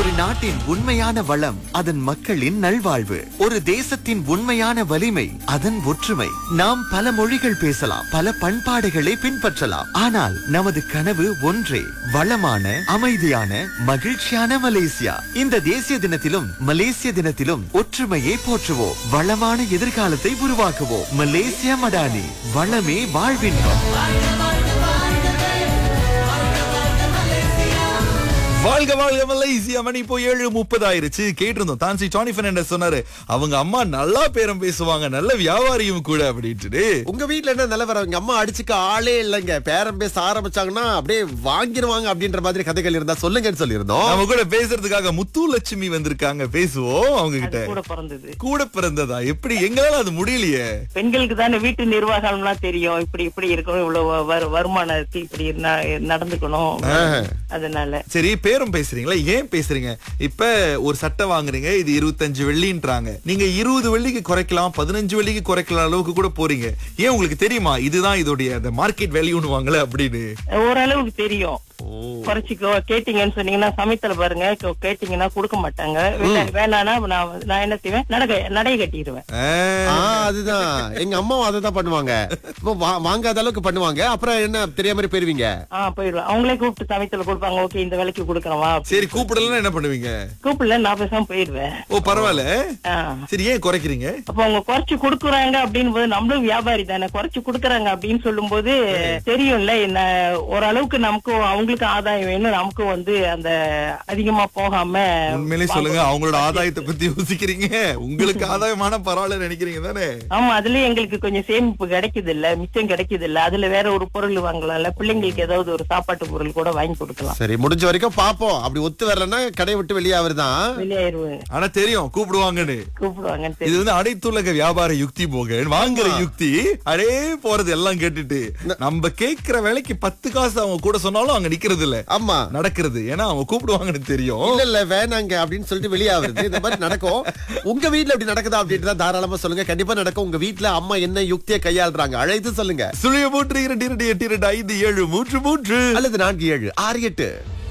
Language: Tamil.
ஒரு நாட்டின் உண்மையான வளம் அதன் மக்களின் நல்வாழ்வு ஒரு தேசத்தின் உண்மையான வலிமை அதன் ஒற்றுமை நாம் பல மொழிகள் பேசலாம் பல பண்பாடுகளை பின்பற்றலாம் ஆனால் நமது கனவு ஒன்றே வளமான அமைதியான மகிழ்ச்சியான மலேசியா இந்த தேசிய தினத்திலும் மலேசிய தினத்திலும் ஒற்றுமையை போற்றுவோம் வளமான எதிர்காலத்தை உருவாக்குவோம் மலேசியா மடானி வளமே வாழ்வின்பம் வாழ்க வாழ்க மலேசியா மணி இப்போ ஏழு முப்பது ஆயிருச்சு கேட்டிருந்தோம் தான்சி டானி பெர்னாண்டஸ் சொன்னாரு அவங்க அம்மா நல்லா பேரம் பேசுவாங்க நல்ல வியாபாரியும் கூட அப்படின்ட்டு உங்க வீட்ல என்ன நிலவரம் எங்க அம்மா அடிச்சுக்க ஆளே இல்லைங்க பேரம் பேச ஆரம்பிச்சாங்கன்னா அப்படியே வாங்கிடுவாங்க அப்படின்ற மாதிரி கதைகள் இருந்தா சொல்லுங்கன்னு சொல்லியிருந்தோம் நம்ம கூட பேசுறதுக்காக முத்து லட்சுமி வந்திருக்காங்க பேசுவோம் அவங்க அது கிட்ட கூட பிறந்தது கூட பிறந்ததா எப்படி எங்களால அது முடியலையே பெண்களுக்கு தானே வீட்டு நிர்வாகம்லாம் தெரியும் இப்படி இப்படி இருக்கணும் இவ்வளவு வரு- வருமானத்துக்கு இப்படி ந- நடந்துக்கணும் அதனால சரி பேரும் பேசுறீங்களா ஏன் பேசுறீங்க இப்ப ஒரு சட்டை வாங்குறீங்க இது இருபத்தஞ்சு வெள்ளின்றாங்க நீங்க இருபது வெள்ளிக்கு குறைக்கலாம் பதினஞ்சு வெள்ளிக்கு குறைக்கலாம் அளவுக்கு கூட போறீங்க ஏன் உங்களுக்கு தெரியுமா இதுதான் இதோடைய அந்த மார்க்கெட் வேல்யூன்னு வாங்கல அப்படின்னு ஓரளவுக்கு தெரியும் குறைச்சிக்கோ கேட்டீங்கன்னு சொன்னீங்கன்னா சமயத்துல பாருங்க கே- கேட்டீங்கன்னா கொடுக்க மாட்டாங்க வேணா- வேணான்னா நான் வந்து- நான் என்ன செய்வேன் நடக்க நடை கட்டிடுவேன் ஆ, ஆ, அதுதான் எங்க அம்மாவும் அதை தான் பண்ணுவாங்க இப்போ வா- வாங்காத அளவுக்கு பண்ணுவாங்க அப்புறம் என்ன தெரியாம மாதிரி போயிருவீங்க ஆஹ் போயிடுவேன் அவங்களே கூப்பிட்டு சமயத்துல கொடுப்பாங்க ஓகே இந்த வேலைக்கு கொடுக்கறவா சரி கூப்பிடலாம் என்ன பண்ணுவீங்க கூப்பிடல நான் பேசாம போயிடுவேன் ஓ பரவாயில்ல ஆஹ் சரி ஏன் குறைக்கிறீங்க அப்ப அவங்க குறைச்சு கொடுக்குறாங்க அப்படின்னு போது நம்மளும் வியாபாரி தானே குறைச்சு கொடுக்குறாங்க அப்படின்னு சொல்லும் போது தெரியும்ல என்ன ஓரளவுக்கு நமக்கும் அவங்களுக்கு ஆதாயம் வேணும் நமக்கும் வந்து அந்த அதிகமா போகாம உண்மையிலே சொல்லுங்க அவங்களோட ஆதாயத்தை பத்தி யோசிக்கிறீங்க உங்களுக்கு ஆதாயமான பரவாயில்ல நினைக்கிறீங்க தானே ஆமா அதுலயும் எங்களுக்கு கொஞ்சம் சேமிப்பு கிடைக்குது இல்ல மிச்சம் கிடைக்குது இல்ல அதுல வேற ஒரு பொருள் வாங்கலாம்ல பிள்ளைங்களுக்கு ஏதாவது ஒரு சாப்பாட்டு பொருள் கூட வாங்கி கொடுக்கலாம் சரி முடிஞ்ச வரைக்கும் பாப்போம் அப்படி ஒத்து வரலன்னா கடையை விட்டு வெளியே அவர்தான் வெளியாயிருவேன் ஆனா தெரியும் கூப்பிடுவாங்கன்னு கூப்பிடுவாங்கன்னு இது தெரியும் வந்து அனைத்துலக வியாபார யுக்தி போக வாங்குற யுக்தி அடே போறது எல்லாம் கேட்டுட்டு நம்ம கேக்குற வேலைக்கு பத்து காசு அவங்க கூட சொன்னாலும் அங்க நிக்கிறது இல்ல ஆமா நடக்கிறது ஏன்னா அவங்க கூப்பிடுவாங்கன்னு தெரியும் இல்ல இல்ல வேணாங்க அப்படின்னு சொல்லிட்டு வெளியே ஆகுறது இந்த மாதிரி நடக்கும் உங்க வீட்ல இப்படி நடக்குதா அப்படின்ட்டு தான் தாராளமா சொல்லுங்க கண்டிப்பா நடக்கும் உங்க வீட்ல அம்மா என்ன யுக்தியை கையாளுறாங்க அழைத்து சொல்லுங்க சுழிய மூன்று இரண்டு இரண்டு எட்டு இரண்டு ஐந்து ஏழு மூன்று மூன்று அல்லது நான்கு ஏழு ஆறு எட்டு